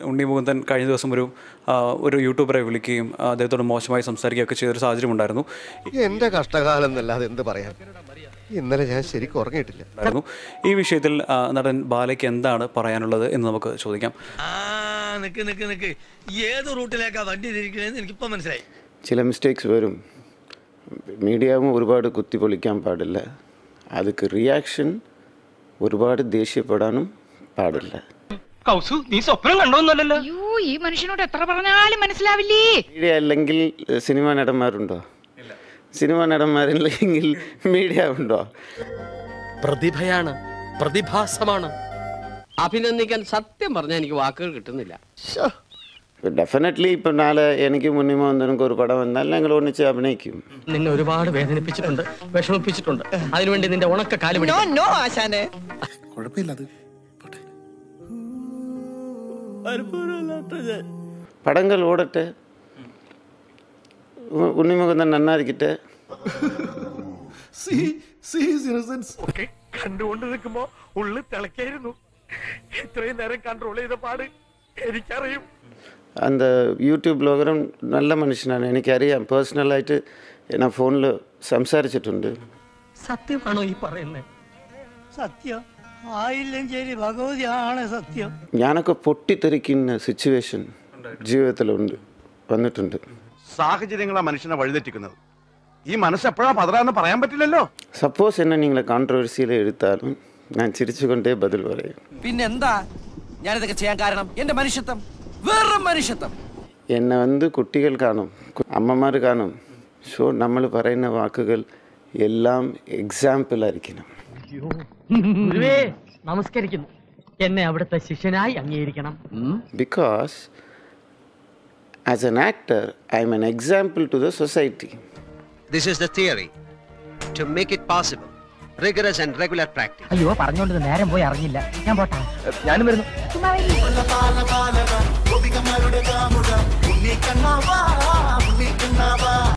ഉണ്ണി മുകുന്ദൻ കഴിഞ്ഞ ദിവസം ഒരു ആ, ഒരു യൂട്യൂബറെ വിളിക്കുകയും ആ, അദ്ദേഹത്തോട് മോശമായി സംസാരിക്കുകയൊക്കെ ചെയ്തൊരു സാഹചര്യം ഉണ്ടായിരുന്നു എന്റെ കഷ്ടകാലം എന്നല്ലാതെ എന്ത് പറയാൻ ഇന്നലെ ഞാൻ ശരിക്കും ഉറങ്ങിയിട്ടില്ല ഉണ്ടായിരുന്നു ഈ വിഷയത്തിൽ ആ, നടൻ ബാലയ്ക്ക് എന്താണ് പറയാനുള്ളത് എന്ന് നമുക്ക് ചോദിക്കാം ആ നിക്ക് നിക്ക് നിക്ക് ഏത് റൂട്ടിലേക്കാ വണ്ടി തിരിക്കണേന്ന് എനിക്കിപ്പോ മനസ്സിലായി ചില മിസ്റ്റേക്സ് വരും മീഡിയാവും ഒരുപാട് കുത്തിപ്പൊളിക്കാൻ പാടില്ല அதுக்கு റിയാക്ഷൻ ഒരുപാട് ദേഷ്യപ്പെടാനും പാടില്ല കൗസു നീ സ്വപ്നം കണ്ടോന്നല്ലോ അയ്യോ ഈ മനുഷ്യനോട് എത്ര പറഞ്ഞാലും മനസ്സിലാവില്ലേ മീഡിയ അല്ലെങ്കിൽ സിനിമ നടന്മാരുണ്ടോ സിനിമ നടന്മാരില്ലെങ്കിൽ മീഡിയ ഉണ്ടോ പ്രതിഭയാണ് പ്രതിഭാസമാണ് അഭിനന്ദിക്കാൻ സത്യം പറഞ്ഞാൽ എനിക്ക് വാക്കുകൾ കിട്ടുന്നില്ല ഡെഫിനറ്റ്ലി ഇപ്പം നാളെ എനിക്ക് മുന്നിമ വന്നവർക്ക് ഒരു പടം വന്നാൽ ഞങ്ങൾ ഒന്നിച്ച് അഭിനയിക്കും നിന്നെ ഒരുപാട് വേദനിപ്പിച്ചിട്ടുണ്ട് വിഷമിപ്പിച്ചിട്ടുണ്ട് അതിനുവേണ്ടി നിന്റെ ഉണക്ക കാല് പിടിക്കും നോ ആശാനെ പടങ്ങൾ ഓടട്ടെ ഉ- ഉണ്ണിമുഖം നന്നായിരിക്കട്ടെ കണ്ടുകൊണ്ട് നിൽക്കുമ്പോ ഉള്ളിൽ തിളക്കായിരുന്നു ഇത്രയും നേരം കൺട്രോൾ ചെയ്ത പാട് എനിക്കറിയും அந்த യൂട്യൂബ് ബ്ലോഗറും നല്ല മനുഷ്യനാണ് എനിക്കറിയാം പേഴ്സണലായിട്ട് ഞാൻ ഫോണിൽ സംസാരിച്ചിട്ടുണ്ട് സത്യമാണോ ഈ പറയുന്നത് സത്യം ആയില്ലെങ്കിൽ ഭഗവതി ആണ് സത്യം ഞാനൊക്കെ പൊട്ടിത്തെറിക്കുന്ന സിറ്റുവേഷൻ ജീവിതത്തിലുണ്ട് വന്നിട്ടുണ്ട് സാഹചര്യങ്ങളാ മനുഷ്യനെ വഴിതെറ്റിക്കുന്നത് ഈ മനസ്സ് എപ്പോഴാ പതറാന്ന് പറയാൻ പറ്റില്ലല്ലോ സപ്പോസ് എന്നെ നിങ്ങൾ കോൺട്രവേഴ്സിയിൽ എടുത്താലും ഞാൻ ചിരിച്ചുകൊണ്ടേ ബദൽ പറയും പിന്നെന്താ ഞാനിതൊക്കെ ചെയ്യാൻ കാരണം എന്റെ മനുഷ്യത്വം വെറും മനുഷ്യത്വം എന്നെ വന്ന് കുട്ടികൾ കാണും കു- അമ്മമാർ കാണും സോ നമ്മൾ പറയുന്ന വാക്കുകൾ എല്ലാം എക്സാമ്പിളായിരിക്കണം ഗുരുവേ നമസ്കരിക്കുന്നു എന്നെ അവിടുത്തെ ശിഷ്യനായി അംഗീകരിക്കണം because as an actor, I'm an example to the society. This is the theory to make it possible rigorous and regular practice അയ്യോ പറഞ്ഞോണ്ട് നേരം പോയി അറിഞ്ഞില്ല ഞാൻ പോട്ടാ ഞാനും വരുന്നു